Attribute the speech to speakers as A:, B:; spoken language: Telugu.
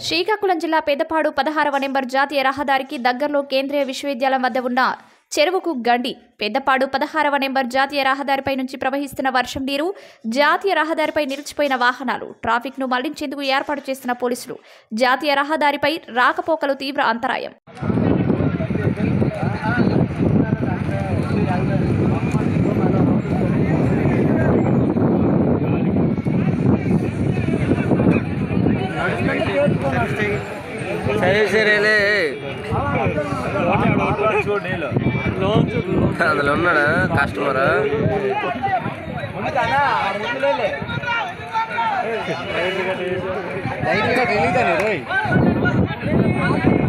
A: శ్రీకాకుళం జిల్లా పెద్దపాడు పదహారవ నెంబర్ జాతీయ రహదారికి దగ్గరలో కేంద్రీయ విశ్వవిద్యాలయం వద్ద ఉన్న చెరువుకు గండి పెద్దపాడు పదహారవ నెంబర్ జాతీయ రహదారిపై నుంచి ప్రవహిస్తున్న వర్షం నీరు జాతీయ రహదారిపై నిలిచిపోయిన వాహనాలు ట్రాఫిక్ను మళ్లించేందుకు ఏర్పాటు చేస్తున్న పోలీసులు జాతీయ రహదారిపై రాకపోకలు తీవ్ర అంతరాయం
B: సరే సరేలే అందులో ఉన్నాడా కస్టమర్
C: లైట్ గా తెలియదు